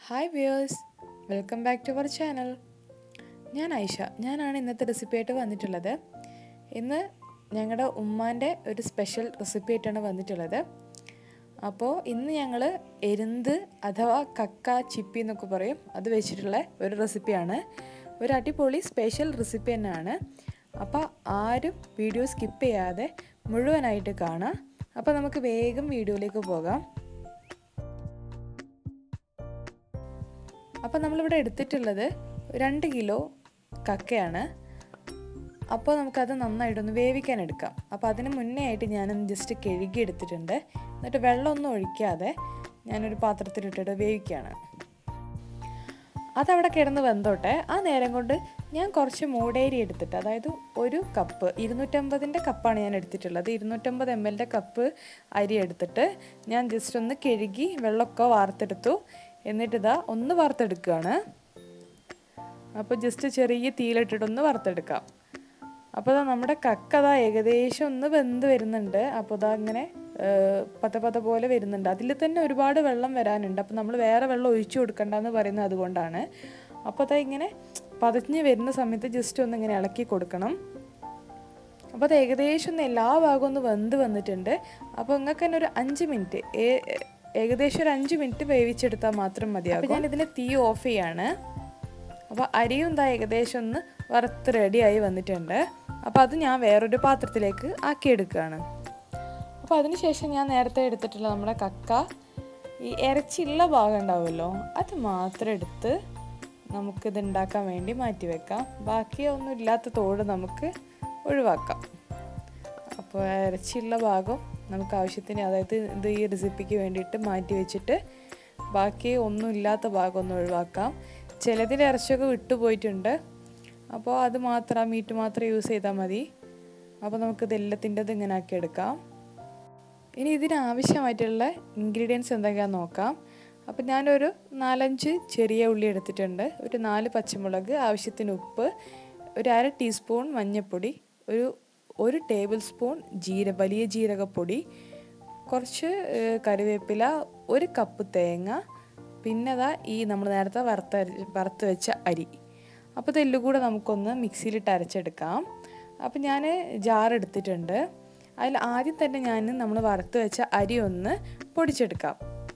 hi viewers welcome back to our channel ഞാൻ ഐഷ ഞാനാണ് ഇന്നത്തെ റെസിപ്പി ആയിട്ട് വന്നിട്ടുള്ളത് ഇന്ന് ഞങ്ങളുടെ ഉമ്മാൻ്റെ ഒരു സ്പെഷ്യൽ റെസിപ്പി ആയിട്ടാണ് വന്നിട്ടുള്ളത് അപ്പോൾ ഇന്ന് ഞങ്ങൾ എരുന്ത് അഥവാ കക്ക ചിപ്പി എന്നൊക്കെ പറയും അത് വെച്ചിട്ടുള്ള ഒരു റെസിപ്പിയാണ് ഒരു അടിപൊളി സ്പെഷ്യൽ റെസിപ്പി തന്നെയാണ് അപ്പോൾ ആരും വീഡിയോ സ്കിപ്പ് ചെയ്യാതെ മുഴുവനായിട്ട് കാണാം അപ്പോൾ നമുക്ക് വേഗം വീഡിയോയിലേക്ക് പോകാം അപ്പോൾ നമ്മളിവിടെ എടുത്തിട്ടുള്ളത് രണ്ട് കിലോ കക്കയാണ് അപ്പോൾ നമുക്കത് നന്നായിട്ടൊന്ന് വേവിക്കാൻ എടുക്കാം അപ്പോൾ അതിന് മുന്നേ ആയിട്ട് ഞാനൊന്ന് ജസ്റ്റ് കഴുകി എടുത്തിട്ടുണ്ട് എന്നിട്ട് വെള്ളമൊന്നും ഒഴിക്കാതെ ഞാനൊരു പാത്രത്തിലിട്ടിട്ട് വേവിക്കുകയാണ് അതവിടെ കിടന്ന് വെന്തോട്ടെ ആ നേരം കൊണ്ട് ഞാൻ കുറച്ച് മൂടേരി എടുത്തിട്ട് അതായത് ഒരു കപ്പ് ഇരുന്നൂറ്റമ്പതിൻ്റെ കപ്പാണ് ഞാൻ എടുത്തിട്ടുള്ളത് ഇരുന്നൂറ്റമ്പത് എം എല്ലിൻ്റെ കപ്പ് അരി എടുത്തിട്ട് ഞാൻ ജസ്റ്റ് ഒന്ന് കഴുകി വെള്ളമൊക്കെ വാർത്തെടുത്തു എന്നിട്ട് ഇതാ ഒന്ന് വറുത്തെടുക്കുകയാണ് അപ്പോൾ ജസ്റ്റ് ചെറിയ തീയിലിട്ടിട്ടൊന്ന് വറുത്തെടുക്കാം അപ്പോൾ ഇതാ നമ്മുടെ കക്ക അതാ ഏകദേശം ഒന്ന് വെന്ത് വരുന്നുണ്ട് അപ്പോൾ ഇതാ ഇങ്ങനെ പത്ത പത്ത പോലെ വരുന്നുണ്ട് അതിൽ തന്നെ ഒരുപാട് വെള്ളം വരാനുണ്ട് അപ്പോൾ നമ്മൾ വേറെ വെള്ളം ഒഴിച്ചു കൊടുക്കണ്ടെന്ന് പറയുന്നത് അതുകൊണ്ടാണ് അപ്പോൾ അതാ ഇങ്ങനെ പതഞ്ഞ് വരുന്ന സമയത്ത് ജസ്റ്റ് ഒന്ന് ഇങ്ങനെ ഇളക്കി കൊടുക്കണം അപ്പോൾ അത് ഏകദേശം ഒന്ന് എല്ലാ ഭാഗവും ഒന്ന് വെന്ത് വന്നിട്ടുണ്ട് അപ്പോൾ നിങ്ങൾക്ക് തന്നെ ഒരു അഞ്ച് മിനിറ്റ് ഏകദേശം ഒരു അഞ്ച് മിനിറ്റ് വേവിച്ചെടുത്താൽ മാത്രം മതിയാകും ഞാൻ ഇതിൻ്റെ തീ ഓഫ് ചെയ്യാണ് അപ്പോൾ അരിയും എന്താ ഏകദേശം ഒന്ന് വറുത്ത് റെഡിയായി വന്നിട്ടുണ്ട് അപ്പോൾ അത് ഞാൻ വേറൊരു പാത്രത്തിലേക്ക് ആക്കിയെടുക്കുകയാണ് അപ്പോൾ അതിനുശേഷം ഞാൻ നേരത്തെ എടുത്തിട്ടുള്ള നമ്മുടെ കക്ക ഈ ഇറച്ചിയുള്ള ഭാഗം ഉണ്ടാവുമല്ലോ അത് മാത്രം എടുത്ത് നമുക്കിത് ഉണ്ടാക്കാൻ വേണ്ടി മാറ്റി വെക്കാം ബാക്കി ഒന്നും ഇല്ലാത്ത തോട് നമുക്ക് ഒഴിവാക്കാം അപ്പോൾ ഇറച്ചിയുള്ള ഭാഗം നമുക്ക് ആവശ്യത്തിന് അതായത് ഇത് ഈ റെസിപ്പിക്ക് വേണ്ടിയിട്ട് മാറ്റി വെച്ചിട്ട് ബാക്കി ഒന്നും ഇല്ലാത്ത ഭാഗം ഒന്ന് ഒഴിവാക്കാം ചിലതിൽ ഇറച്ചിയൊക്കെ വിട്ടുപോയിട്ടുണ്ട് അപ്പോൾ അത് മാത്രം ആ മീറ്റ് മാത്രം യൂസ് ചെയ്താൽ മതി അപ്പോൾ നമുക്കിത് എല്ലാത്തിൻ്റെത് ഇങ്ങനെ ആക്കി എടുക്കാം ഇനി ഇതിനാവശ്യമായിട്ടുള്ള ഇൻഗ്രീഡിയൻസ് എന്തൊക്കെയാണെന്ന് നോക്കാം അപ്പോൾ ഞാനൊരു നാലഞ്ച് ചെറിയ ഉള്ളി എടുത്തിട്ടുണ്ട് ഒരു നാല് പച്ചമുളക് ആവശ്യത്തിന് ഉപ്പ് ഒരു അര ടീസ്പൂൺ മഞ്ഞൾപ്പൊടി ഒരു ഒരു ടേബിൾ സ്പൂൺ ജീര വലിയ ജീരകപ്പൊടി കുറച്ച് കറിവേപ്പില ഒരു കപ്പ് തേങ്ങ പിന്നെ അതാ ഈ നമ്മൾ നേരത്തെ വറുത്ത വറുത്ത് വെച്ച അരി അപ്പോൾ ഇതെല്ലാം കൂടെ നമുക്കൊന്ന് മിക്സിയിലിട്ട് അരച്ചെടുക്കാം അപ്പോൾ ഞാൻ ജാർ എടുത്തിട്ടുണ്ട് അതിൽ ആദ്യം തന്നെ ഞാൻ നമ്മൾ വറുത്ത് വെച്ച അരി ഒന്ന് പൊടിച്ചെടുക്കാം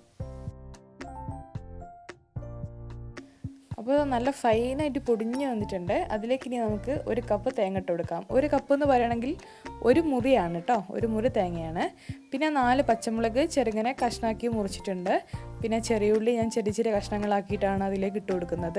അപ്പോൾ നല്ല ഫൈനായിട്ട് പൊടിഞ്ഞ് വന്നിട്ടുണ്ട് അതിലേക്ക് ഇനി നമുക്ക് ഒരു കപ്പ് തേങ്ങ ഇട്ട് കൊടുക്കാം ഒരു കപ്പ് എന്ന് പറയുകയാണെങ്കിൽ ഒരു മുറിയാണ് കേട്ടോ ഒരു മുറി തേങ്ങയാണ് പിന്നെ നാല് പച്ചമുളക് ചെറുങ്ങനെ കഷ്ണാക്കി മുറിച്ചിട്ടുണ്ട് പിന്നെ ചെറിയ ഉള്ളി ഞാൻ ചെറിയ ചെറിയ കഷ്ണങ്ങളാക്കിയിട്ടാണ് അതിലേക്ക് ഇട്ട് കൊടുക്കുന്നത്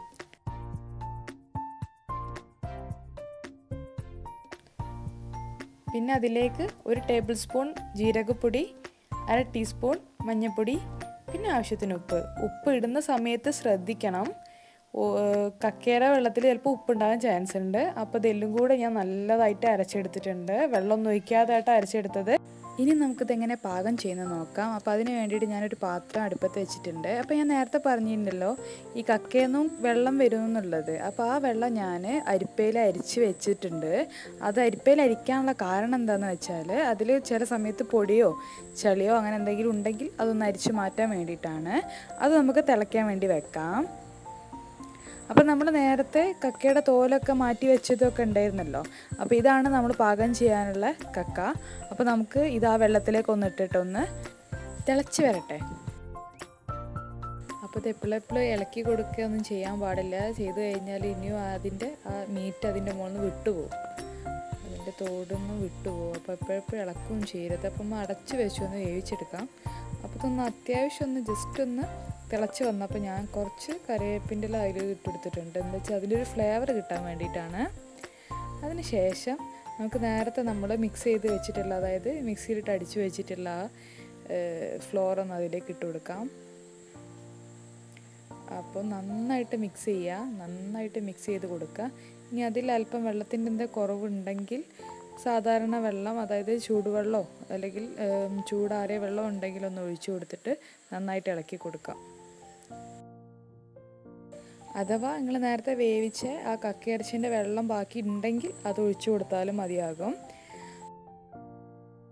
പിന്നെ അതിലേക്ക് ഒരു ടേബിൾ സ്പൂൺ ജീരകപ്പൊടി അര ടീസ്പൂൺ മഞ്ഞൾപ്പൊടി പിന്നെ ആവശ്യത്തിന് ഉപ്പ് ഉപ്പ് ഇടുന്ന സമയത്ത് ശ്രദ്ധിക്കണം കക്കയുടെ വെള്ളത്തിൽ ചിലപ്പോൾ ഉപ്പുണ്ടാകാൻ ചാൻസ് ഉണ്ട് അപ്പോൾ ഇതെല്ലാം കൂടെ ഞാൻ നല്ലതായിട്ട് അരച്ചെടുത്തിട്ടുണ്ട് വെള്ളമൊന്നും ഒഴിക്കാതായിട്ട് അരച്ചെടുത്തത് ഇനി നമുക്കിത് എങ്ങനെ പാകം ചെയ്യുന്നത് നോക്കാം അപ്പോൾ അതിന് വേണ്ടിയിട്ട് ഞാനൊരു പാത്രം അടുപ്പത്ത് വെച്ചിട്ടുണ്ട് അപ്പോൾ ഞാൻ നേരത്തെ പറഞ്ഞിട്ടുണ്ടല്ലോ ഈ കക്കയൊന്നും വെള്ളം വരുമെന്നുള്ളത് അപ്പോൾ ആ വെള്ളം ഞാൻ അരിപ്പയിൽ അരിച്ച് വെച്ചിട്ടുണ്ട് അത് അരിപ്പയിൽ അരിക്കാനുള്ള കാരണം എന്താണെന്ന് വെച്ചാൽ അതിൽ ചില സമയത്ത് പൊടിയോ ചളിയോ അങ്ങനെ എന്തെങ്കിലും ഉണ്ടെങ്കിൽ അതൊന്ന് അരിച്ച് മാറ്റാൻ വേണ്ടിയിട്ടാണ് അത് നമുക്ക് തിളയ്ക്കാൻ വേണ്ടി വെക്കാം അപ്പോൾ നമ്മൾ നേരത്തെ കക്കയുടെ തോലൊക്കെ മാറ്റി വെച്ചതൊക്കെ ഉണ്ടായിരുന്നല്ലോ അപ്പോൾ ഇതാണ് നമ്മൾ പാകം ചെയ്യാനുള്ള കക്ക അപ്പോൾ നമുക്ക് ഇത് ആ വെള്ളത്തിലേക്ക് ഒന്ന് ഇട്ടിട്ടൊന്ന് തിളച്ച് വരട്ടെ അപ്പോൾ ഇത് എപ്പോഴും എപ്പോഴും ഇളക്കി കൊടുക്കുകയൊന്നും ചെയ്യാൻ പാടില്ല ചെയ്തു കഴിഞ്ഞാൽ ഇനിയും അതിൻ്റെ ആ മീറ്റ് അതിൻ്റെ മുകളിൽ നിന്ന് വിട്ടുപോകും അതിൻ്റെ തോടൊന്നും വിട്ടുപോകും അപ്പോൾ എപ്പോഴെപ്പോഴും ഇളക്കുകയും ചെയ്യരുത് അപ്പം അടച്ച് വെച്ച് ഒന്ന് വേവിച്ചെടുക്കാം അപ്പോൾ ഇതൊന്ന് അത്യാവശ്യം ഒന്ന് ജസ്റ്റ് ഒന്ന് തിളച്ച് വന്നപ്പോൾ ഞാൻ കുറച്ച് കറിവേപ്പിൻ്റെ അതിൽ ഇട്ടെടുത്തിട്ടുണ്ട് എന്താ വെച്ചാൽ അതിലൊരു ഫ്ലേവർ കിട്ടാൻ വേണ്ടിയിട്ടാണ് അതിന് ശേഷം നമുക്ക് നേരത്തെ നമ്മൾ മിക്സ് ചെയ്ത് വെച്ചിട്ടുള്ള അതായത് മിക്സിയിലിട്ട് അടിച്ച് വെച്ചിട്ടുള്ള ഫ്ലോർ ഒന്ന് അതിലേക്ക് ഇട്ട് കൊടുക്കാം അപ്പോൾ നന്നായിട്ട് മിക്സ് ചെയ്യുക നന്നായിട്ട് മിക്സ് ചെയ്ത് കൊടുക്കുക ഇനി അതിൽ അല്പം വെള്ളത്തിൻ്റെ എന്താ കുറവുണ്ടെങ്കിൽ സാധാരണ വെള്ളം അതായത് ചൂടുവെള്ളമോ അല്ലെങ്കിൽ ചൂടാറിയ വെള്ളം ഉണ്ടെങ്കിൽ ഒന്ന് ഒഴിച്ചു കൊടുത്തിട്ട് നന്നായിട്ട് ഇളക്കി കൊടുക്കാം അഥവാ നിങ്ങൾ നേരത്തെ വേവിച്ച ആ കക്കയിറച്ചിൻ്റെ വെള്ളം ബാക്കി ഉണ്ടെങ്കിൽ അത് ഒഴിച്ചു കൊടുത്താലും മതിയാകും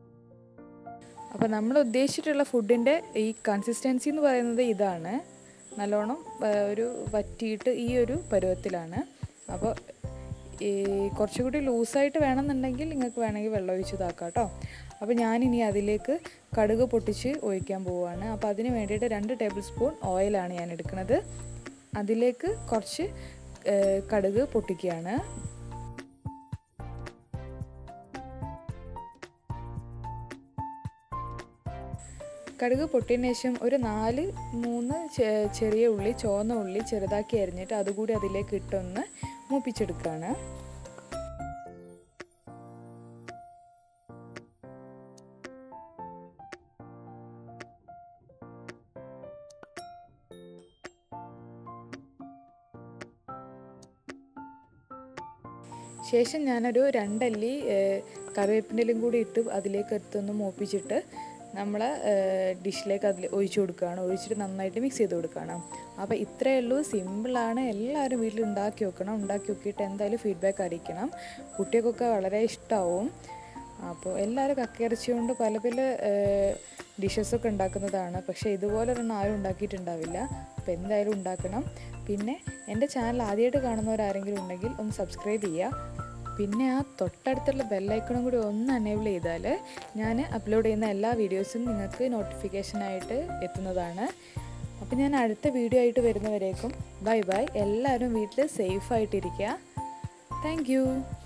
അപ്പോൾ നമ്മൾ ഉദ്ദേശിച്ചിട്ടുള്ള ഫുഡിൻ്റെ ഈ കൺസിസ്റ്റൻസി എന്ന് പറയുന്നത് ഇതാണ് നല്ലോണം ആ, ഒരു വറ്റിയിട്ട് ഈ ഒരു പരുവത്തിലാണ് അപ്പോൾ ഈ കുറച്ചുകൂടി ലൂസായിട്ട് വേണമെന്നുണ്ടെങ്കിൽ നിങ്ങൾക്ക് വേണമെങ്കിൽ വെള്ളം ഒഴിച്ച് ഇതാക്കാം കേട്ടോ അപ്പോൾ ഞാനിനി അതിലേക്ക് കടുക് പൊട്ടിച്ച് ഒഴിക്കാൻ പോവുകയാണ് അപ്പോൾ അതിന് വേണ്ടിയിട്ട് രണ്ട് ടേബിൾ സ്പൂൺ ഓയിലാണ് ഞാൻ എടുക്കുന്നത് അതിലേക്ക് കുറച്ച് ഏ, കടുക് പൊട്ടിക്കുകയാണ് കടുക് പൊട്ടിയതിന് ശേഷം ഒരു നാല് മൂന്ന് ചെ- ചെറിയ ഉള്ളി ചുവന്ന ഉള്ളി ചെറുതാക്കി അരിഞ്ഞിട്ട് അതുകൂടി അതിലേക്ക് ഇട്ടൊന്ന് മൂപ്പിച്ചെടുക്കുകയാണ് ശേഷം ഞാനൊരു രണ്ടല്ലി ഏഹ്, കറിവേപ്പിൻ്റെലും കൂടി ഇട്ട് അതിലേക്ക് എടുത്തൊന്ന് മൂപ്പിച്ചിട്ട് നമ്മൾ ഡിഷിലേക്ക് അതിൽ ഒഴിച്ചു കൊടുക്കുകയാണ് ഒഴിച്ചിട്ട് നന്നായിട്ട് മിക്സ് ചെയ്ത് കൊടുക്കുകയാണ് അപ്പോൾ ഇത്രയേ ഉള്ളൂ സിമ്പിളാണ് എല്ലാവരും വീട്ടിൽ ഉണ്ടാക്കി വെക്കണം ഉണ്ടാക്കി നോക്കിയിട്ട് എന്തായാലും ഫീഡ്ബാക്ക് അറിയിക്കണം കുട്ടികൾക്കൊക്കെ വളരെ ഇഷ്ടമാവും അപ്പോൾ എല്ലാവരും കക്കയിറച്ചി കൊണ്ട് പല പല ഡിഷസൊക്കെ ഉണ്ടാക്കുന്നതാണ് പക്ഷേ ഇതുപോലെ ഒരെണ്ണം ആരും ഉണ്ടാക്കിയിട്ടുണ്ടാവില്ല അപ്പോൾ എന്തായാലും ഉണ്ടാക്കണം പിന്നെ എൻ്റെ ചാനൽ ആദ്യമായിട്ട് കാണുന്നവരാരെങ്കിലും ഉണ്ടെങ്കിൽ ഒന്ന് സബ്സ്ക്രൈബ് ചെയ്യുക പിന്നെ ആ തൊട്ടടുത്തുള്ള ബെല്ലൈക്കണും കൂടി ഒന്ന് അനേബിൾ ചെയ്താൽ ഞാൻ അപ്ലോഡ് ചെയ്യുന്ന എല്ലാ വീഡിയോസും നിങ്ങൾക്ക് നോട്ടിഫിക്കേഷനായിട്ട് എത്തുന്നതാണ് അപ്പോൾ ഞാൻ അടുത്ത വീഡിയോ ആയിട്ട് വരുന്നവരേക്കും ബൈ ബൈ എല്ലാവരും വീട്ടിൽ സേഫായിട്ടിരിക്കുക താങ്ക് യു